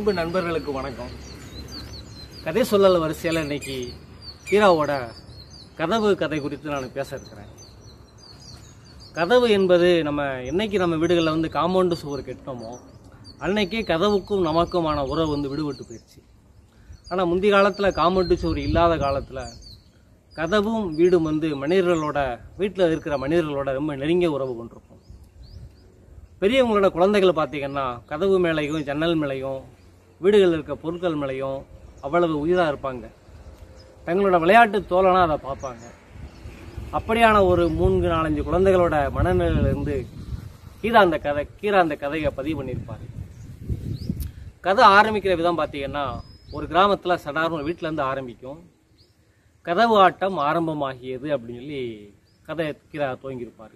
அன்பு நண்பர்களுக்கு வணக்கம் கதை சொல்லல் வரிசையில் இன்னைக்கு ஹீராவோட கதவு கதை குறித்து நான் பேச இருக்கிறேன் கதவு என்பது நம்ம என்னைக்கு நம்ம வீடுகளில் வந்து காம்பவுண்டு சுவர் கெட்டோமோ அன்னைக்கே கதவுக்கும் நமக்குமான உறவு வந்து விடுபட்டு போயிடுச்சு ஆனால் முந்தைய காலத்தில் காம்பவுண்டு சுவர் இல்லாத காலத்தில் கதவும் வீடும் வந்து மனிதர்களோட வீட்டில் இருக்கிற மனிதர்களோட ரொம்ப நெருங்கிய உறவு கொண்டிருக்கும் பெரியவங்களோட குழந்தைகள் பார்த்தீங்கன்னா கதவு மேலேயும் ஜன்னல் மேலேயும் வீடுகளில் இருக்க பொருட்கள் மேலேயும் அவ்வளவு உயிராக இருப்பாங்க தங்களோட விளையாட்டு தோழனா அதை பார்ப்பாங்க அப்படியான ஒரு மூன்று நாலஞ்சு குழந்தைகளோட மனநிலையிலிருந்து கீரா அந்த கதை கீரா அந்த கதையை பதிவு பண்ணியிருப்பார் கதை ஆரம்பிக்கிற விதம் பார்த்தீங்கன்னா ஒரு கிராமத்தில் சடார்னு வீட்டிலேருந்து ஆரம்பிக்கும் கதவு ஆட்டம் ஆரம்பமாகியது அப்படின்னு சொல்லி கதை கீரா துவங்கியிருப்பார்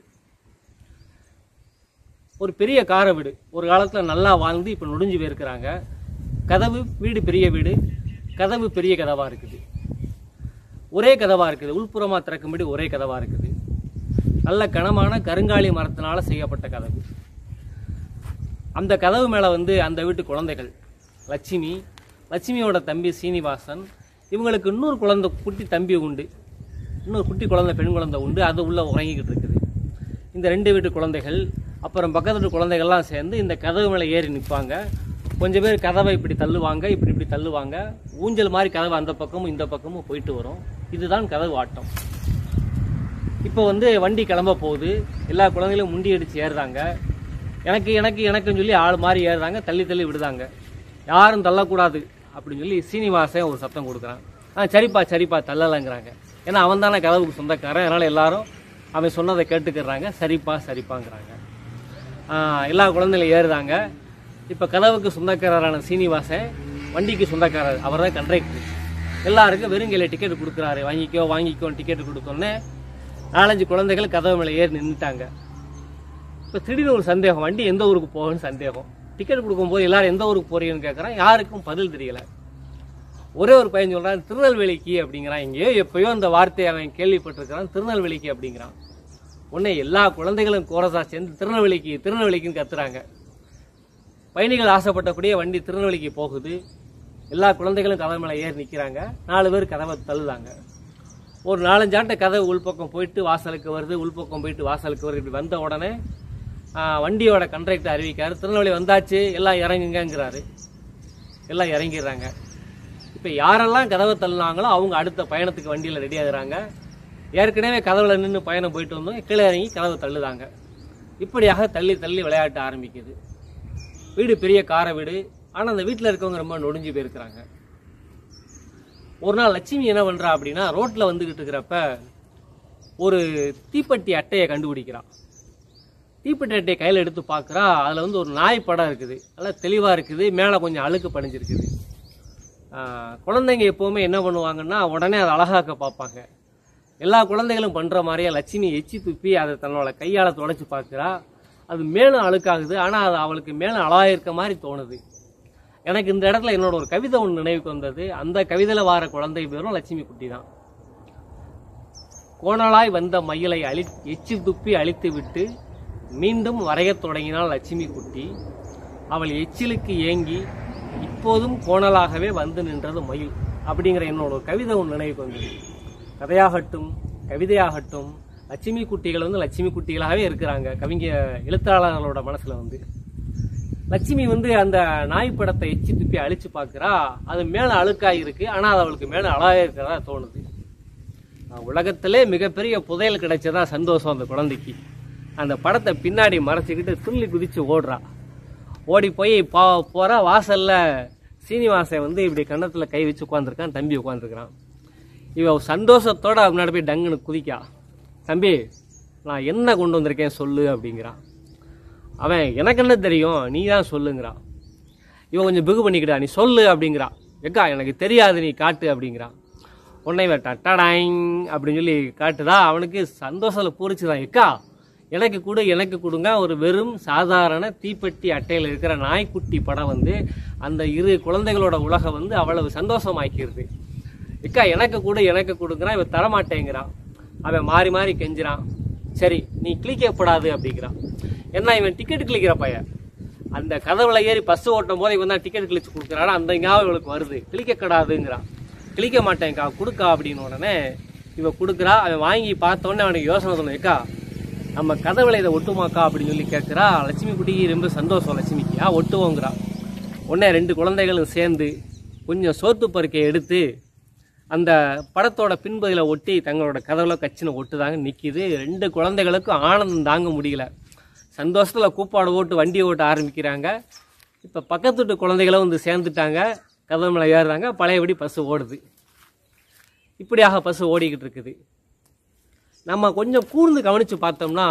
ஒரு பெரிய கார வீடு ஒரு காலத்தில் நல்லா வாழ்ந்து இப்போ நொடிஞ்சு போயிருக்கிறாங்க கதவு வீடு பெரிய வீடு கதவு பெரிய கதவாக இருக்குது ஒரே கதவாக இருக்குது உள்புறமாக திறக்கும்படி ஒரே கதவாக இருக்குது நல்ல கனமான கருங்காலி மரத்தினால செய்யப்பட்ட கதவு அந்த கதவு மேலே வந்து அந்த வீட்டு குழந்தைகள் லட்சுமி லட்சுமியோட தம்பி சீனிவாசன் இவங்களுக்கு இன்னொரு குழந்தை குட்டி தம்பி உண்டு இன்னொரு குட்டி குழந்தை பெண் குழந்தை உண்டு அது உள்ள உறங்கிக்கிட்டு இருக்குது இந்த ரெண்டு வீட்டு குழந்தைகள் அப்புறம் பக்கத்து வீட்டு குழந்தைகள்லாம் சேர்ந்து இந்த கதவு மேலே ஏறி நிற்பாங்க கொஞ்சம் பேர் கதவை இப்படி தள்ளுவாங்க இப்படி இப்படி தள்ளுவாங்க ஊஞ்சல் மாதிரி கதவு அந்த பக்கமும் இந்த பக்கமும் போயிட்டு வரும் இதுதான் கதவு ஆட்டம் இப்போ வந்து வண்டி கிளம்ப போகுது எல்லா குழந்தைகளும் முண்டி அடிச்சு ஏறுறாங்க எனக்கு எனக்கு எனக்குன்னு சொல்லி ஆள் மாதிரி ஏறுறாங்க தள்ளி தள்ளி விடுதாங்க யாரும் தள்ளக்கூடாது அப்படின்னு சொல்லி சீனிவாசன் ஒரு சத்தம் கொடுக்குறான் ஆ சரிப்பா சரிப்பா தள்ளலைங்கிறாங்க ஏன்னா அவன் தானே கதவுக்கு சொந்தக்காரன் அதனால் எல்லாரும் அவன் சொன்னதை கேட்டுக்கிறாங்க சரிப்பா சரிப்பாங்கிறாங்க ஆ, எல்லா குழந்தைகளும் ஏறுறாங்க இப்போ கதவுக்கு சொந்தக்காரரான சீனிவாசன் வண்டிக்கு சொந்தக்காரர் அவர் தான் கண்ட்ராக்டர் எல்லாருக்கும் வெறுங்கையில் டிக்கெட் கொடுக்குறாரு வாங்கிக்கோ வாங்கிக்கோ டிக்கெட் கொடுத்தோன்னே நாலஞ்சு குழந்தைகள் கதவு மேலே ஏறி நின்றுட்டாங்க இப்போ திடீர்னு ஒரு சந்தேகம் வண்டி எந்த ஊருக்கு போகும்னு சந்தேகம் டிக்கெட் கொடுக்கும்போது எல்லாரும் எந்த ஊருக்கு போறீங்கன்னு கேட்குறான் யாருக்கும் பதில் தெரியல ஒரே ஒரு பையன் சொல்றான் திருநெல்வேலிக்கு அப்படிங்கிறான் எங்கேயோ எப்பயோ அந்த வார்த்தையை அவன் கேள்விப்பட்டிருக்கிறான் திருநெல்வேலிக்கு அப்படிங்கிறான் உடனே எல்லா குழந்தைகளும் கோரசா சேர்ந்து திருநெல்வேலிக்கு திருநெல்வேலிக்குன்னு கத்துறாங்க பயணிகள் ஆசைப்பட்டபடியே வண்டி திருநெல்வேலிக்கு போகுது எல்லா குழந்தைகளும் கதவு மேலே ஏறி நிற்கிறாங்க நாலு பேர் கதவை தள்ளுதாங்க ஒரு நாலஞ்சு ஆட்ட கதவு உள்பக்கம் போயிட்டு வாசலுக்கு வருது உள்பக்கம் போயிட்டு வாசலுக்கு வருது இப்படி வந்த உடனே ஆ, வண்டியோட கண்ட்ராக்டர் அறிவிக்காரு திருநெல்வேலி வந்தாச்சு எல்லாம் இறங்குங்கங்கிறாரு எல்லாம் இறங்கிடுறாங்க இப்போ யாரெல்லாம் கதவை தள்ளுனாங்களோ அவங்க அடுத்த பயணத்துக்கு வண்டியில் ரெடி ஆகுறாங்க ஏற்கனவே கதவுல நின்று பயணம் போயிட்டு வந்தோம் கீழே இறங்கி கதவை தள்ளுதாங்க இப்படியாக தள்ளி தள்ளி விளையாட்டு ஆரம்பிக்குது வீடு பெரிய கார வீடு ஆனால் அந்த வீட்டில் இருக்கவங்க ரொம்ப நொடிஞ்சு போயிருக்கிறாங்க ஒரு நாள் லட்சுமி என்ன பண்றா அப்படின்னா ரோட்ல வந்துகிட்டு இருக்கிறப்ப ஒரு தீப்பெட்டி அட்டையை கண்டுபிடிக்கிறான் தீப்பெட்டி அட்டையை கையில் எடுத்து பார்க்குறா அதில் வந்து ஒரு நாய் படம் இருக்குது நல்லா தெளிவாக இருக்குது மேலே கொஞ்சம் அழுக்கு படிஞ்சிருக்குது ஆஹ் குழந்தைங்க எப்போவுமே என்ன பண்ணுவாங்கன்னா உடனே அதை அழகாக்க பார்ப்பாங்க எல்லா குழந்தைகளும் பண்ணுற மாதிரியே லட்சுமி எச்சி துப்பி அதை தன்னோட கையால் தொடச்சி பார்க்குறா அது மேலும் அழுக்காகுது ஆனால் அது அவளுக்கு மேலும் அழகாக இருக்க மாதிரி தோணுது எனக்கு இந்த இடத்துல என்னோட ஒரு கவிதை ஒன்று நினைவுக்கு வந்தது அந்த கவிதையில் வார குழந்தை பேரும் லட்சுமி குட்டி தான் கோணலாய் வந்த மயிலை அழி எச்சி துப்பி அழித்து விட்டு மீண்டும் வரையத் தொடங்கினாள் லட்சுமி குட்டி அவள் எச்சிலுக்கு ஏங்கி இப்போதும் கோணலாகவே வந்து நின்றது மயில் அப்படிங்கிற என்னோட ஒரு கவிதை ஒன்று நினைவுக்கு வந்தது கதையாகட்டும் கவிதையாகட்டும் லட்சுமி குட்டிகள் வந்து லட்சுமி குட்டிகளாகவே இருக்கிறாங்க கவிஞ எழுத்தாளர்களோட மனசுல வந்து லட்சுமி வந்து அந்த நாய் படத்தை எச்சி துப்பி அழிச்சு பார்க்கறா அது மேல அழுக்காய் இருக்கு ஆனா அது அவளுக்கு மேல அழகா இருக்கிறதா தோணுது அஹ் உலகத்திலே மிகப்பெரிய புதையல் கிடைச்சதா சந்தோஷம் அந்த குழந்தைக்கு அந்த படத்தை பின்னாடி மறைச்சிக்கிட்டு துள்ளி குதிச்சு ஓடுறா ஓடி போய் போ போறா வாசல்ல சீனிவாசன் வந்து இப்படி கன்னத்துல கை வச்சு உட்காந்துருக்கான் தம்பி உட்காந்துருக்கான் இவ சந்தோஷத்தோட அவன் முன்னாடி போய் டங்குன்னு குதிக்கா தம்பி நான் என்ன கொண்டு வந்திருக்கேன் சொல்லு அப்படிங்கிறான் அவன் எனக்கு என்ன தெரியும் நீ தான் சொல்லுங்கிறான் இவன் கொஞ்சம் பிகு பண்ணிக்கிட்டா நீ சொல்லு அப்படிங்கிறான் எக்கா எனக்கு தெரியாது நீ காட்டு அப்படிங்கிறான் உன்னை இவன் டட்டடாங் அப்படின்னு சொல்லி காட்டுதா அவனுக்கு சந்தோஷத்தில் பூரிச்சுதான் எக்கா எனக்கு கொடு எனக்கு கொடுங்க ஒரு வெறும் சாதாரண தீப்பெட்டி அட்டையில் இருக்கிற நாய்க்குட்டி படம் வந்து அந்த இரு குழந்தைகளோட உலகம் வந்து அவ்வளவு சந்தோஷமாக்கிடுது எக்கா எனக்கு கொடு எனக்கு கொடுக்குறான் இவன் தரமாட்டேங்கிறான் அவன் மாறி மாறி கெஞ்சுறான் சரி நீ கிளிக்கப்படாது அப்படிங்கிறான் ஏன்னா இவன் டிக்கெட் கிளிக்கிற பையன் அந்த கதவுல ஏறி பஸ் ஓட்டும் போது இவன் தான் டிக்கெட் கிழிச்சு கொடுக்குறாரு அந்த ஞாபகம் இவளுக்கு வருது கிழிக்க கூடாதுங்கிறான் கிழிக்க மாட்டேன்க்கா கொடுக்கா அப்படின்னு உடனே இவ கொடுக்குறா அவன் வாங்கி பார்த்த உடனே அவனுக்கு யோசனை தோணும் ஏக்கா நம்ம கதவுல இதை ஒட்டுமாக்கா அப்படின்னு சொல்லி கேட்குறா லட்சுமி குட்டிக்கு ரொம்ப சந்தோஷம் லட்சுமிக்கு ஆ ஒட்டுவோங்கிறா உடனே ரெண்டு குழந்தைகளும் சேர்ந்து கொஞ்சம் சோத்து பருக்கையை எடுத்து அந்த படத்தோட பின்பதில ஒட்டி தங்களோட கதவுல கச்சின ஒட்டுதாங்க நிற்கிது ரெண்டு குழந்தைகளுக்கும் ஆனந்தம் தாங்க முடியல சந்தோஷத்தில் கூப்பாடு ஓட்டு வண்டியை ஓட்ட ஆரம்பிக்கிறாங்க இப்போ பக்கத்து வீட்டு குழந்தைகளும் வந்து சேர்ந்துட்டாங்க கதவு மேலே ஏறுறாங்க பழையபடி பஸ்ஸு ஓடுது இப்படியாக பஸ்ஸு ஓடிக்கிட்டு இருக்குது நம்ம கொஞ்சம் கூர்ந்து கவனித்து பார்த்தோம்னா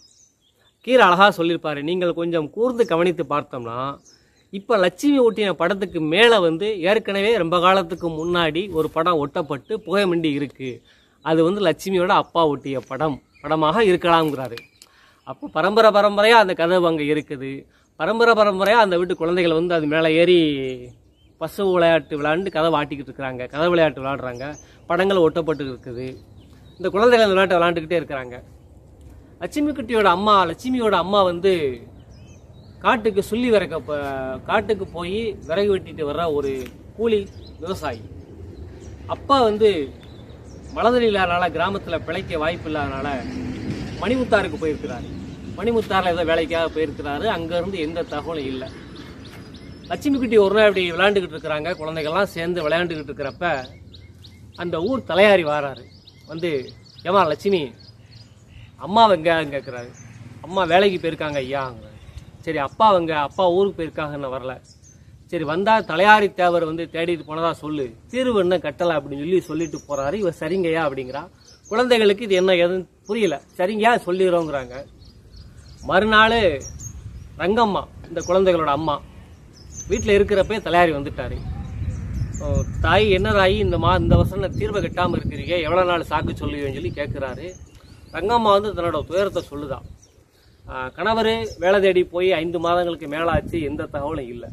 கீரை அழகாக சொல்லியிருப்பாரு நீங்கள் கொஞ்சம் கூர்ந்து கவனித்து பார்த்தோம்னா இப்போ லட்சுமி ஒட்டின படத்துக்கு மேலே வந்து ஏற்கனவே ரொம்ப காலத்துக்கு முன்னாடி ஒரு படம் ஒட்டப்பட்டு புகைமண்டி இருக்குது அது வந்து லட்சுமியோட அப்பா ஒட்டிய படம் படமாக இருக்கலாம்ங்கிறாரு அப்போ பரம்பரை பரம்பரையாக அந்த கதவு அங்கே இருக்குது பரம்பரை பரம்பரையாக அந்த வீட்டு குழந்தைகள் வந்து அது மேலே ஏறி பசு விளையாட்டு விளையாண்டு கதை வாட்டிக்கிட்டு இருக்கிறாங்க கதை விளையாட்டு விளையாடுறாங்க படங்கள் ஒட்டப்பட்டு இருக்குது இந்த குழந்தைகள் அந்த விளையாட்டை விளையாண்டுக்கிட்டே இருக்கிறாங்க லட்சுமி குட்டியோட அம்மா லட்சுமியோட அம்மா வந்து காட்டுக்கு சுள்ளி விறக்க ப- காட்டுக்கு போய் விறகு வெட்டிட்டு வர்ற ஒரு கூலி விவசாயி அப்பா வந்து வலதல் இல்லாதனால கிராமத்தில் பிழைக்க வாய்ப்பு இல்லாதனால மணிமுத்தாருக்கு போயிருக்கிறாரு மணிமுத்தாரில் ஏதோ வேலைக்காக போயிருக்கிறாரு அங்கேருந்து எந்த தகவலும் இல்லை லட்சுமி குட்டி ஒரு நாள் இப்படி விளையாண்டுக்கிட்டு இருக்கிறாங்க குழந்தைகள்லாம் சேர்ந்து விளையாண்டுக்கிட்டு இருக்கிறப்ப அந்த ஊர் தலையாரி வாராரு வந்து ஏமா லட்சுமி அம்மா எங்கன்னு கேட்குறாரு அம்மா வேலைக்கு போயிருக்காங்க ஐயா சரி அப்பா அவங்க அப்பா ஊருக்கு போயிருக்காங்கன்னு வரல சரி வந்தா தலையாரி தேவர் வந்து தேடிட்டு போனதா சொல்லு தீர்வு என்ன கட்டலை அப்படின்னு சொல்லி சொல்லிட்டு போறாரு இவ சரிங்கய்யா அப்படிங்கிறா குழந்தைகளுக்கு இது என்ன எதுன்னு புரியல சரிங்கய்யா சொல்லிடுறோங்கிறாங்க மறுநாள் ரங்கம்மா இந்த குழந்தைகளோட அம்மா வீட்டில் இருக்கிறப்பே தலையாரி வந்துட்டாரு ஓ, தாய் என்ன தாயி இந்த மா இந்த வருஷம் நான் தீர்வை கட்டாமல் இருக்கிறீங்க எவ்வளோ நாள் சாக்கு சொல்லுவேன்னு சொல்லி கேட்குறாரு ரங்கம்மா வந்து தன்னோட துயரத்தை சொல்லுதான் கணவர் வேலை தேடி போய் ஐந்து மாதங்களுக்கு மேலாச்சு எந்த தகவலும் இல்லை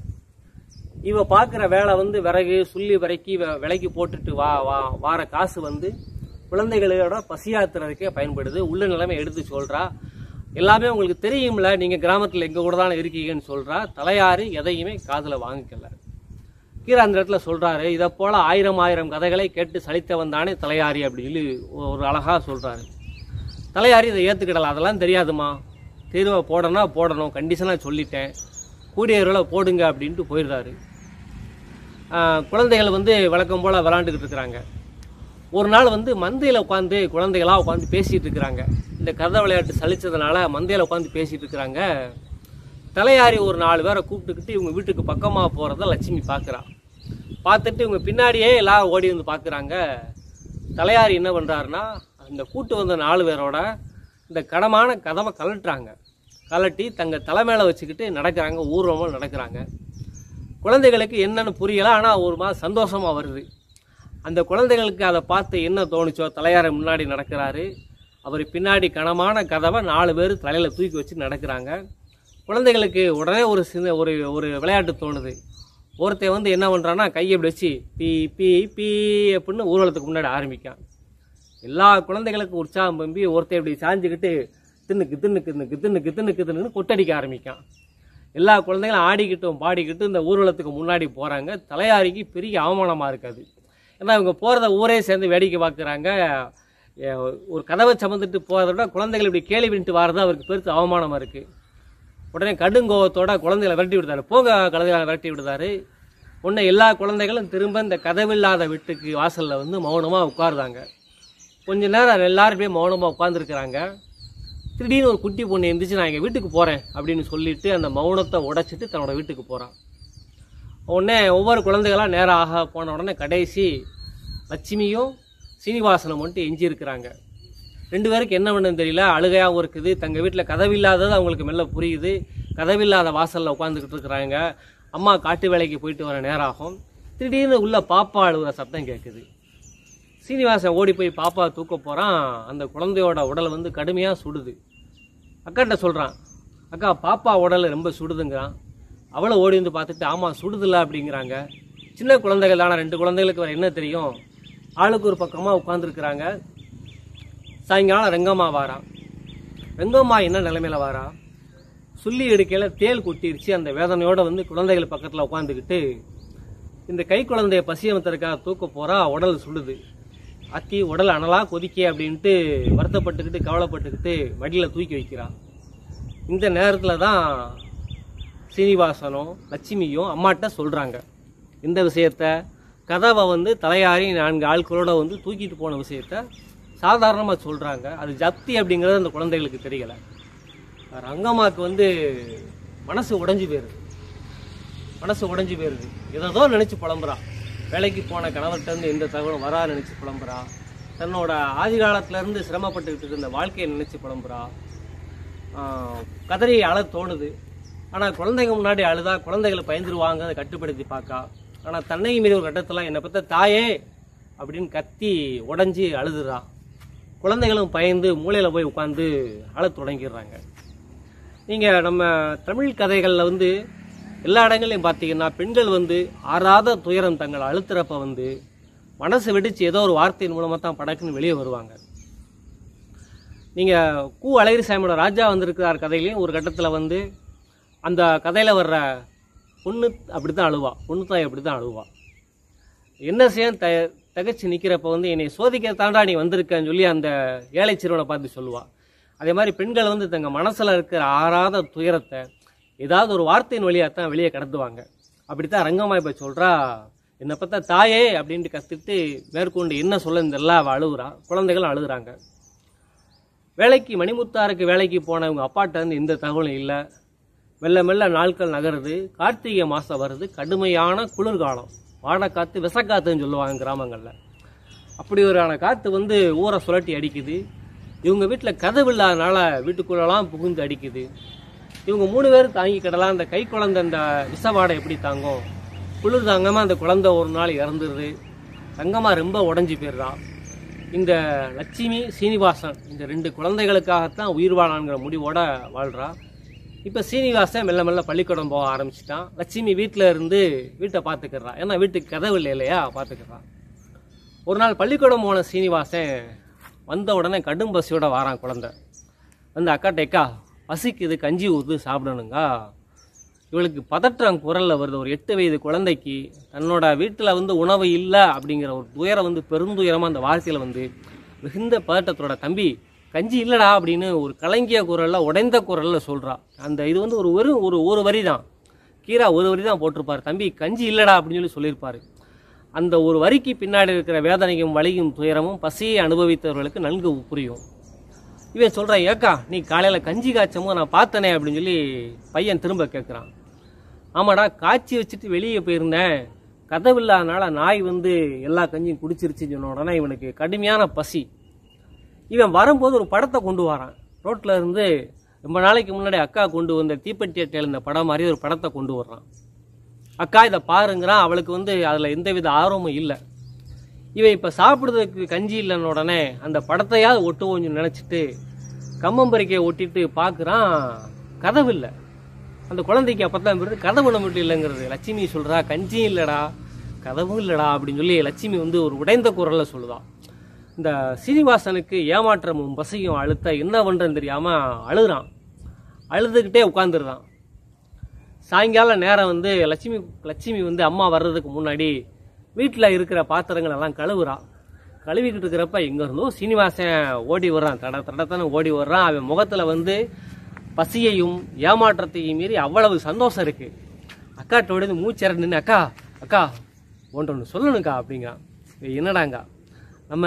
இவ பார்க்குற வேலை வந்து விறகு சுள்ளி விறக்கி வ- விலைக்கு போட்டுட்டு வா வா வார காசு வந்து குழந்தைகளோட பசியாத்துறதுக்கே பயன்படுது உள்ள நிலைமை எடுத்து சொல்றா எல்லாமே உங்களுக்கு தெரியும்ல நீங்க கிராமத்துல எங்க கூட தானே இருக்கீங்கன்னு சொல்றா தலையாறு எதையுமே காதுல வாங்கிக்கல கீரா அந்த இடத்துல சொல்றாரு இதை போல ஆயிரம் ஆயிரம் கதைகளை கேட்டு சலித்தவன் தானே தலையாரி அப்படின்னு சொல்லி ஒரு அழகா சொல்றாரு தலையாரி இதை ஏத்துக்கிடலாம் அதெல்லாம் தெரியாதுமா தீர்வை போடணும்னா போடணும் கண்டிஷனாக சொல்லிட்டேன் கூடிய விரைவில் போடுங்க அப்படின்ட்டு போயிடுறாரு ஆஹ் குழந்தைகள் வந்து வழக்கம் போல் விளாண்டுக்கிட்டு இருக்கிறாங்க ஒரு நாள் வந்து மந்தையில் உட்காந்து குழந்தைகளாக உட்காந்து பேசிகிட்டு இருக்கிறாங்க இந்த கதை விளையாட்டு சலிச்சதுனால மந்தையில் உட்காந்து பேசிகிட்டு இருக்கிறாங்க தலையாரி ஒரு நாலு பேரை கூப்பிட்டுக்கிட்டு இவங்க வீட்டுக்கு பக்கமாக போகிறத லட்சுமி பார்க்குறா பார்த்துட்டு இவங்க பின்னாடியே எல்லாரும் ஓடி வந்து பார்க்குறாங்க தலையாரி என்ன பண்ணுறாருன்னா அந்த கூட்டு வந்த நாலு பேரோட இந்த கடமான கதவை கலட்டுறாங்க கலட்டி தங்க தலைமையில வச்சுக்கிட்டு நடக்கிறாங்க ஊர்வலமாக நடக்கிறாங்க குழந்தைகளுக்கு என்னன்னு புரியல ஆனால் ஒரு மாதிரி சந்தோஷமாக வருது அந்த குழந்தைகளுக்கு அதை பார்த்து என்ன தோணுச்சோ தலையாரை முன்னாடி நடக்கிறாரு அவர் பின்னாடி கனமான கதவை நாலு பேர் தலையில் தூக்கி வச்சு நடக்கிறாங்க குழந்தைகளுக்கு உடனே ஒரு சின்ன ஒரு ஒரு விளையாட்டு தோணுது ஒருத்தன் வந்து என்ன பண்ணுறான்னா கையை இப்படி வச்சு பீ பீ பீ அப்படின்னு ஊர்வலத்துக்கு முன்னாடி ஆரம்பிக்கான் எல்லா குழந்தைகளுக்கும் உற்சாகம் பம்பி ஒருத்தன் இப்படி சாஞ்சுக்கிட்டு தின்னுக்கு தின்னுக்கு தின்னுக்கு தின்னுக்கு தின்னுக்கு தின்னுன்னு கொட்டடிக்க ஆரம்பிக்கான் எல்லா குழந்தைகளும் ஆடிக்கிட்டும் பாடிக்கிட்டும் இந்த ஊர்வலத்துக்கு முன்னாடி போகிறாங்க தலையாரிக்கு பெரிய அவமானமாக இருக்காது ஏன்னா இவங்க போகிறத ஊரே சேர்ந்து வேடிக்கை பார்க்குறாங்க ஒரு கதவை சமந்துட்டு போகிறத விட குழந்தைகள் இப்படி கேலி பண்ணிட்டு வர்றது அவருக்கு பெருத்து அவமானமாக இருக்குது உடனே கடுங்கோவத்தோட குழந்தைகளை விரட்டி விடுதாரு போங்க குழந்தைகளை விரட்டி விடுதாரு உடனே எல்லா குழந்தைகளும் திரும்ப இந்த கதவில்லாத வீட்டுக்கு வாசலில் வந்து மௌனமாக உட்காருதாங்க கொஞ்ச நேரம் எல்லாரும் போய் மௌனமாக உட்காந்துருக்குறாங்க திடீர்னு ஒரு குட்டி பொண்ணு எந்திரிச்சு நான் எங்கள் வீட்டுக்கு போகிறேன் அப்படின்னு சொல்லிட்டு அந்த மௌனத்தை உடைச்சிட்டு தன்னோட வீட்டுக்கு போகிறான் உடனே ஒவ்வொரு குழந்தைகளாக நேரம் ஆக போன உடனே கடைசி லட்சுமியும் சீனிவாசனும் மட்டும் எஞ்சி இருக்கிறாங்க ரெண்டு பேருக்கு என்ன பண்ணுன்னு தெரியல அழுகையாகவும் இருக்குது தங்கள் வீட்டில் கதவில்லாதது அவங்களுக்கு மெல்ல புரியுது கதவில்லாத வாசலில் உட்காந்துக்கிட்டு இருக்கிறாங்க அம்மா காட்டு வேலைக்கு போயிட்டு வர நேரம் ஆகும் திடீர்னு உள்ள பாப்பா அழுகுற சத்தம் கேட்குது சீனிவாசன் ஓடி போய் பாப்பா தூக்க போகிறான் அந்த குழந்தையோட உடல் வந்து கடுமையாக சுடுது அக்காட்ட சொல்கிறான் அக்கா பாப்பா உடல் ரொம்ப சுடுதுங்கிறான் அவளை ஓடி வந்து பார்த்துட்டு ஆமாம் சுடுதில்ல அப்படிங்கிறாங்க சின்ன குழந்தைகள் தானே ரெண்டு குழந்தைகளுக்கு வேறு என்ன தெரியும் ஆளுக்கு ஒரு பக்கமாக உட்காந்துருக்குறாங்க சாயங்காலம் ரெங்கம்மா வாரா ரெங்கம்மா என்ன நிலைமையில வாரா சுள்ளி எடுக்கையில் தேள் கொட்டிருச்சு அந்த வேதனையோட வந்து குழந்தைகள் பக்கத்தில் உட்காந்துக்கிட்டு இந்த கை குழந்தைய பசியமத்திற்காக தூக்க போறா உடல் சுடுது அத்தி உடல் அனலா கொதிக்க அப்படின்ட்டு வருத்தப்பட்டுக்கிட்டு கவலைப்பட்டுக்கிட்டு மடியில் தூக்கி வைக்கிறான் இந்த நேரத்தில் தான் சீனிவாசனும் லட்சுமியும் அம்மாட்ட சொல்கிறாங்க இந்த விஷயத்த கதவை வந்து தலையாரி நான்கு ஆட்களோட வந்து தூக்கிட்டு போன விஷயத்த சாதாரணமாக சொல்கிறாங்க அது ஜப்தி அப்படிங்கிறது அந்த குழந்தைகளுக்கு தெரியலை ரங்கம்மாக்கு வந்து மனசு உடைஞ்சு போயிருது மனசு உடைஞ்சு போயிருது ஏதோ நினச்சி புலம்புறா வேலைக்கு போன கணவர்கிட்ட இருந்து எந்த தகவலும் வரா நினச்சி புலம்புறா தன்னோட ஆதி காலத்துல இருந்து சிரமப்பட்டுக்கிட்டு இருந்த வாழ்க்கையை நினச்சி புலம்புறா ஆஹ் கதறி அழ தோணுது ஆனால் குழந்தைங்க முன்னாடி அழுதா குழந்தைகளை பயந்துருவாங்க அதை கட்டுப்படுத்தி பார்க்கா ஆனால் தன்னை மீறி ஒரு கட்டத்தில் என்னை பற்ற தாயே அப்படின்னு கத்தி உடஞ்சி அழுதுறா குழந்தைகளும் பயந்து மூலையில் போய் உட்காந்து அழத் தொடங்கிடுறாங்க நீங்கள் நம்ம தமிழ் கதைகளில் வந்து எல்லா இடங்களையும் பார்த்தீங்கன்னா பெண்கள் வந்து ஆறாத துயரம் தங்கள் அழுத்துறப்ப வந்து மனசு வெடிச்சு ஏதோ ஒரு வார்த்தையின் மூலமாக தான் படக்குன்னு வெளியே வருவாங்க நீங்கள் கு அழகிரி சாமியோட ராஜா வந்திருக்கிறார் கதையிலையும் ஒரு கட்டத்தில் வந்து அந்த கதையில் வர்ற பொண்ணு அப்படி தான் அழுவா பொண்ணு தாய் அப்படி தான் அழுவா என்ன செய்ய த தகச்சு நிற்கிறப்ப வந்து என்னை சோதிக்க தாண்டா நீ வந்திருக்கன்னு சொல்லி அந்த ஏழை சிறுவனை பார்த்து சொல்லுவா அதே மாதிரி பெண்கள் வந்து தங்கள் மனசில் இருக்கிற ஆறாத துயரத்தை ஏதாவது ஒரு வார்த்தையின் வழியாக தான் வெளியே கடத்துவாங்க அப்படித்தான் ரங்கம்மா இப்போ சொல்கிறா என்னை பார்த்தா தாயே அப்படின்ட்டு கத்திட்டு மேற்கொண்டு என்ன சொல்ல தெரியல அவள் அழுகுறா குழந்தைகள் அழுகுறாங்க வேலைக்கு மணிமுத்தாருக்கு வேலைக்கு போனவங்க அப்பாட்ட இருந்து எந்த தகவலும் இல்லை மெல்ல மெல்ல நாட்கள் நகருது கார்த்திகை மாதம் வருது கடுமையான குளிர்காலம் வாழைக்காத்து விசக்காத்துன்னு சொல்லுவாங்க கிராமங்களில் அப்படி ஒரு காற்று வந்து ஊரை சுழட்டி அடிக்குது இவங்க வீட்டில் கதவு இல்லாதனால வீட்டுக்குள்ளெல்லாம் புகுந்து அடிக்குது இவங்க மூணு பேர் தாங்கிக்கிடலாம் அந்த கை குழந்தை அந்த விசவாடை எப்படி தாங்கும் குளிர் தாங்காமல் அந்த குழந்தை ஒரு நாள் இறந்துருது தங்கம்மா ரொம்ப உடஞ்சி போயிடுறான் இந்த லட்சுமி சீனிவாசன் இந்த ரெண்டு குழந்தைகளுக்காகத்தான் உயிர் வாழான்ங்கிற முடிவோட வாழ்றா இப்போ சீனிவாசன் மெல்ல மெல்ல பள்ளிக்கூடம் போக ஆரம்பிச்சிட்டான் லட்சுமி வீட்டில் இருந்து வீட்டை பார்த்துக்கிறா ஏன்னா வீட்டுக்கு கதவு இல்லை இல்லையா பார்த்துக்கிறான் ஒரு நாள் பள்ளிக்கூடம் போன சீனிவாசன் வந்த உடனே கடும் பசியோட வாரான் குழந்தை வந்து அக்காட்ட அக்கா பசிக்குது கஞ்சி ஊற்று சாப்பிடணுங்க இவளுக்கு பதற்றம் குரல்ல வருது ஒரு எட்டு வயது குழந்தைக்கு தன்னோட வீட்டில் வந்து உணவு இல்லை அப்படிங்கிற ஒரு துயரம் வந்து பெருந்துயரமாக அந்த வார்த்தையில் வந்து மிகுந்த பதட்டத்தோட தம்பி கஞ்சி இல்லடா அப்படின்னு ஒரு கலங்கிய குரல்ல உடைந்த குரல்ல சொல்றா அந்த இது வந்து ஒரு வெறும் ஒரு ஒரு வரி தான் கீரா ஒரு வரி தான் போட்டிருப்பாரு தம்பி கஞ்சி இல்லடா அப்படின்னு சொல்லி சொல்லியிருப்பாரு அந்த ஒரு வரிக்கு பின்னாடி இருக்கிற வேதனையும் வலியும் துயரமும் பசியை அனுபவித்தவர்களுக்கு நன்கு புரியும் இவன் சொல்கிறான் ஏக்கா நீ காலையில் கஞ்சி காய்ச்சமோ நான் பார்த்தனே அப்படின்னு சொல்லி பையன் திரும்ப கேட்குறான் ஆமாடா காய்ச்சி வச்சுட்டு வெளியே போயிருந்தேன் கதவு இல்லாதனால நாய் வந்து எல்லா கஞ்சியும் குடிச்சிருச்சுன்னு சொன்ன உடனே இவனுக்கு கடுமையான பசி இவன் வரும்போது ஒரு படத்தை கொண்டு வரான் ரோட்டில் இருந்து ரொம்ப நாளைக்கு முன்னாடி அக்கா கொண்டு வந்த தீப்பெட்டி அட்டையில் இந்த படம் மாதிரி ஒரு படத்தை கொண்டு வர்றான் அக்கா இதை பாருங்கிறான் அவளுக்கு வந்து அதில் எந்தவித ஆர்வமும் இல்லை இவன் இப்போ சாப்பிடுறதுக்கு கஞ்சி இல்லைன்ன உடனே அந்த படத்தையாவது ஒட்டுவோம்னு நினச்சிட்டு கம்மம்பரிக்கையை ஒட்டிட்டு பார்க்குறான் கதவு இல்லை அந்த குழந்தைக்கு அப்போ தான் வருது கதவு நம்மகிட்ட இல்லைங்கிறது லட்சுமி சொல்கிறா கஞ்சியும் இல்லைடா கதவும் இல்லைடா அப்படின்னு சொல்லி லட்சுமி வந்து ஒரு உடைந்த குரலில் சொல்லுதான் இந்த சீனிவாசனுக்கு ஏமாற்றமும் பசியும் அழுத்த என்ன பண்ணுறதுன்னு தெரியாமல் அழுகுறான் அழுதுகிட்டே உட்காந்துருந்தான் சாயங்காலம் நேரம் வந்து லட்சுமி லட்சுமி வந்து அம்மா வர்றதுக்கு முன்னாடி வீட்டில் இருக்கிற பாத்திரங்கள் எல்லாம் கழுவுறா கழுவிக்கிட்டு இருக்கிறப்ப எங்க இருந்தோ சீனிவாசன் ஓடி வர்றான் தட தடத்தான ஓடி வர்றான் அவன் முகத்துல வந்து பசியையும் ஏமாற்றத்தையும் மீறி அவ்வளவு சந்தோஷம் இருக்கு அக்காட்டோட இருந்து மூச்சர நின்று அக்கா அக்கா ஒன்று ஒன்று சொல்லணுக்கா அப்படிங்கிறான் "ஏய், என்னடாங்க நம்ம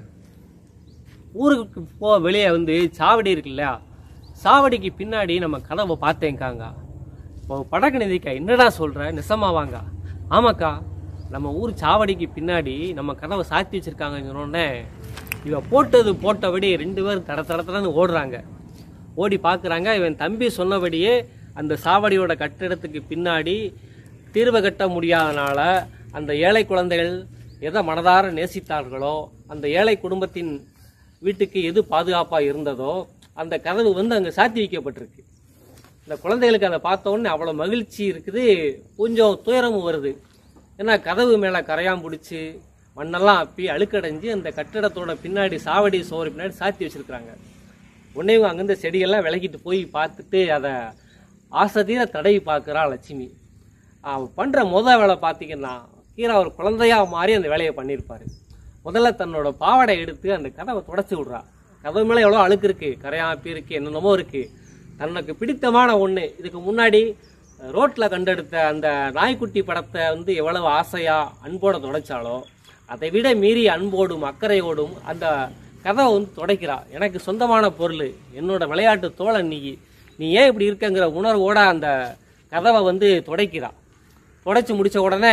ஊருக்கு போ வெளியே வந்து சாவடி இருக்கு இல்லையா சாவடிக்கு பின்னாடி நம்ம கதவை பார்த்தேங்காங்க இப்போ படக்கணிதிக்கா என்னடா சொல்ற நிசமா வாங்க ஆமாக்கா நம்ம ஊர் சாவடிக்கு பின்னாடி நம்ம கதவை சாத்தி வச்சிருக்காங்கன்னு சொன்னோடனே இவன் போட்டது போட்டபடி ரெண்டு பேரும் தட தட தடன்னு ஓடுறாங்க ஓடி பார்க்குறாங்க இவன் தம்பி சொன்னபடியே அந்த சாவடியோட கட்டிடத்துக்கு பின்னாடி தீர்வு கட்ட முடியாதனால அந்த ஏழை குழந்தைகள் எதை மனதார நேசித்தார்களோ அந்த ஏழை குடும்பத்தின் வீட்டுக்கு எது பாதுகாப்பாக இருந்ததோ அந்த கதவு வந்து அங்கே சாத்தி வைக்கப்பட்டிருக்கு இந்த குழந்தைகளுக்கு அதை பார்த்த உடனே அவ்வளோ மகிழ்ச்சி இருக்குது கொஞ்சம் துயரமும் வருது ஏன்னா கதவு மேலே கரையான் பிடிச்சி மண்ணெல்லாம் அப்பி அழுக்கடைஞ்சு அந்த கட்டிடத்தோட பின்னாடி சாவடி சோறு பின்னாடி சாத்தி வச்சிருக்கிறாங்க உடனே இவங்க அங்கேருந்து செடியெல்லாம் விலக்கிட்டு போய் பார்த்துட்டு அதை ஆசை தீர தடவி பார்க்குறா லட்சுமி அவன் பண்ணுற முத வேலை பார்த்தீங்கன்னா கீரா ஒரு குழந்தையா மாறி அந்த வேலையை பண்ணியிருப்பாரு முதல்ல தன்னோட பாவாடை எடுத்து அந்த கதவை தொடச்சி விட்றா கதவு மேலே எவ்வளோ அழுக்கு இருக்கு கரையாப்பி இருக்கு என்னென்னமோ இருக்கு தனக்கு பிடித்தமான ஒன்று இதுக்கு முன்னாடி ரோட்டில் கண்டெடுத்த அந்த நாய்க்குட்டி படத்தை வந்து எவ்வளவு ஆசையா அன்போட தொடச்சாலோ அதை விட மீறி அன்போடும் அக்கறையோடும் அந்த கதவை வந்து துடைக்கிறா எனக்கு சொந்தமான பொருள் என்னோட விளையாட்டு தோழன் நீ நீ ஏன் இப்படி இருக்கங்கிற உணர்வோட அந்த கதவை வந்து துடைக்கிறா துடைச்சி முடிச்ச உடனே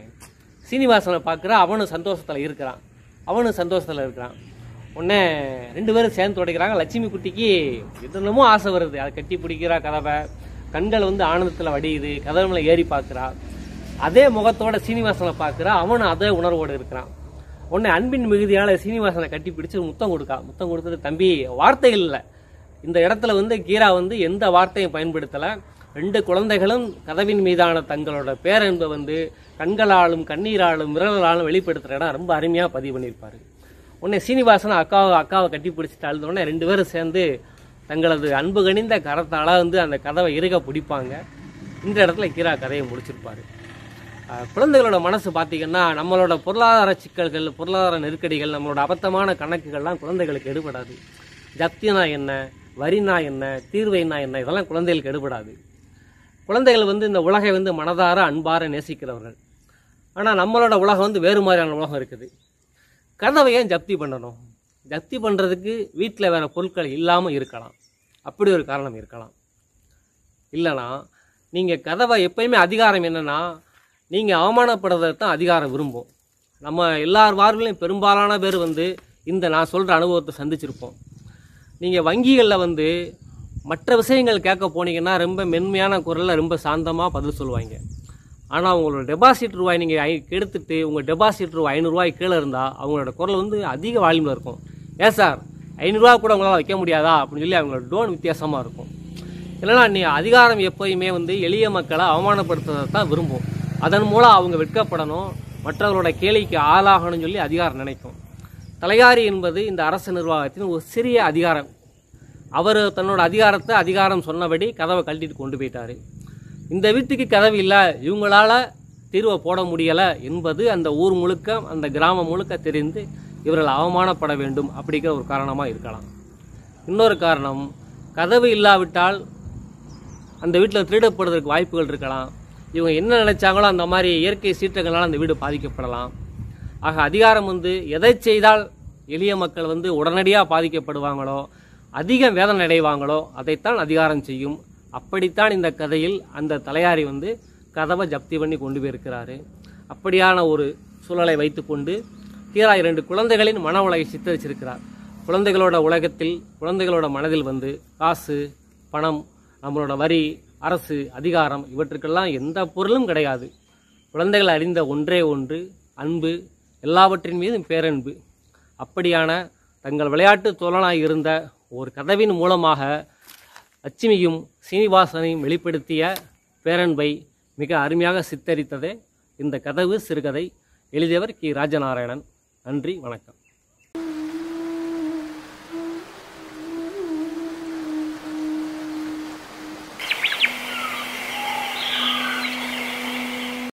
சீனிவாசனை பார்க்குறா அவனும் சந்தோஷத்தில் இருக்கிறான் அவனும் சந்தோஷத்தில் இருக்கிறான் உடனே ரெண்டு பேரும் சேர்ந்து துடைக்கிறாங்க லட்சுமி குட்டிக்கு என்னென்னமோ ஆசை வருது அதை கட்டி பிடிக்கிறா கதவை கண்கள் வந்து ஆனந்தத்தில் வடியுது கதவு மேலே ஏறி பார்க்குறா அதே முகத்தோட சீனிவாசனை பார்க்குறா அவனும் அதே உணர்வோடு இருக்கிறான் உடனே அன்பின் மிகுதியால சீனிவாசனை கட்டி பிடிச்சு முத்தம் கொடுக்கா முத்தம் கொடுத்துட்டு தம்பி வார்த்தைகள் இல்லை இந்த இடத்துல வந்து கீரா வந்து எந்த வார்த்தையும் பயன்படுத்தலை ரெண்டு குழந்தைகளும் கதவின் மீதான தங்களோட பேரன்பை வந்து கண்களாலும் கண்ணீராலும் விரலாலும் வெளிப்படுத்துகிற இடம் ரொம்ப அருமையாக பதிவு பண்ணியிருப்பாரு உடனே சீனிவாசன் அக்காவை அக்காவை கட்டி பிடிச்சிட்டு அழுத உடனே ரெண்டு பேரும் சேர்ந்து தங்களது அன்பு கனிந்த கரத்தால வந்து அந்த கதவை இறுக பிடிப்பாங்க இந்த இடத்துல கீரா கதையை முடிச்சிருப்பாரு அஹ் குழந்தைகளோட மனசு பார்த்தீங்கன்னா நம்மளோட பொருளாதார சிக்கல்கள் பொருளாதார நெருக்கடிகள் நம்மளோட அபத்தமான கணக்குகள்லாம் குழந்தைகளுக்கு எடுபடாது ஜப்தினா என்ன வரினா என்ன தீர்வைனா என்ன இதெல்லாம் குழந்தைகளுக்கு எடுபடாது குழந்தைகள் வந்து இந்த உலகை வந்து மனதார அன்பார நேசிக்கிறவர்கள் ஆனால் நம்மளோட உலகம் வந்து வேறு மாதிரியான உலகம் இருக்குது கதவை ஏன் ஜப்தி பண்ணணும் ஜப்தி பண்ணுறதுக்கு வீட்டில் வேறு பொருட்கள் இல்லாமல் இருக்கலாம் அப்படி ஒரு காரணம் இருக்கலாம் இல்லைனா நீங்கள் கதவை எப்பயுமே அதிகாரம் என்னன்னா நீங்கள் அவமானப்படுறதை தான் அதிகாரம் விரும்பும் நம்ம எல்லார் வாழ்விலையும் பெரும்பாலான பேர் வந்து இந்த நான் சொல்கிற அனுபவத்தை சந்திச்சிருப்போம் நீங்கள் வங்கிகளில் வந்து மற்ற விஷயங்கள் கேட்க போனீங்கன்னா ரொம்ப மென்மையான குரலில் ரொம்ப சாந்தமாக பதில் சொல்லுவாங்க ஆனால் உங்களோட டெபாசிட் ரூபாய் நீங்கள் ஐ கெடுத்துட்டு உங்கள் டெபாசிட் ரூபாய் ஐநூறுரூவாய் கீழே இருந்தால் அவங்களோட குரல் வந்து அதிக வால்யூமில் இருக்கும் ஏன் சார் ஐநூறுரூவா கூட உங்களால் வைக்க முடியாதா அப்படின்னு சொல்லி அவங்களோட டோன் வித்தியாசமாக இருக்கும் இல்லைன்னா நீ அதிகாரம் எப்போயுமே வந்து எளிய மக்களை அவமானப்படுத்துறதை தான் விரும்பும் அதன் மூலம் அவங்க வெட்கப்படணும் மற்றவர்களோட கேலிக்கு ஆளாகணும்னு சொல்லி அதிகாரம் நினைக்கும் தலையாரி என்பது இந்த அரசு நிர்வாகத்தின் ஒரு சிறிய அதிகாரம் அவர் தன்னோட அதிகாரத்தை அதிகாரம் சொன்னபடி கதவை கழட்டிட்டு கொண்டு போயிட்டாரு இந்த வீட்டுக்கு கதவு இல்லை இவங்களால தீர்வை போட முடியலை என்பது அந்த ஊர் முழுக்க அந்த கிராமம் முழுக்க தெரிந்து இவர்கள் அவமானப்பட வேண்டும் அப்படிங்கிற ஒரு காரணமாக இருக்கலாம் இன்னொரு காரணம் கதவு இல்லாவிட்டால் அந்த வீட்டில் திருடப்படுறதுக்கு வாய்ப்புகள் இருக்கலாம் இவங்க என்ன நினைச்சாங்களோ அந்த மாதிரி இயற்கை சீற்றங்களால் அந்த வீடு பாதிக்கப்படலாம் ஆக அதிகாரம் வந்து எதை செய்தால் எளிய மக்கள் வந்து உடனடியாக பாதிக்கப்படுவாங்களோ அதிக வேதனை அடைவாங்களோ அதைத்தான் அதிகாரம் செய்யும் அப்படித்தான் இந்த கதையில் அந்த தலையாரி வந்து கதவை ஜப்தி பண்ணி கொண்டு போயிருக்கிறாரு அப்படியான ஒரு சூழலை வைத்துக்கொண்டு கீரா இரண்டு குழந்தைகளின் மன உலகை சித்தரிச்சிருக்கிறார் குழந்தைகளோட உலகத்தில் குழந்தைகளோட மனதில் வந்து காசு பணம் நம்மளோட வரி அரசு அதிகாரம் இவற்றுக்கெல்லாம் எந்த பொருளும் கிடையாது குழந்தைகள் அறிந்த ஒன்றே ஒன்று அன்பு எல்லாவற்றின் மீதும் பேரன்பு அப்படியான தங்கள் விளையாட்டு தோழனாய் இருந்த ஒரு கதவின் மூலமாக லட்சுமியும் சீனிவாசனையும் வெளிப்படுத்திய பேரன்பை மிக அருமையாக சித்தரித்ததே இந்த கதவு சிறுகதை எழுதியவர் கி ராஜநாராயணன் நன்றி வணக்கம்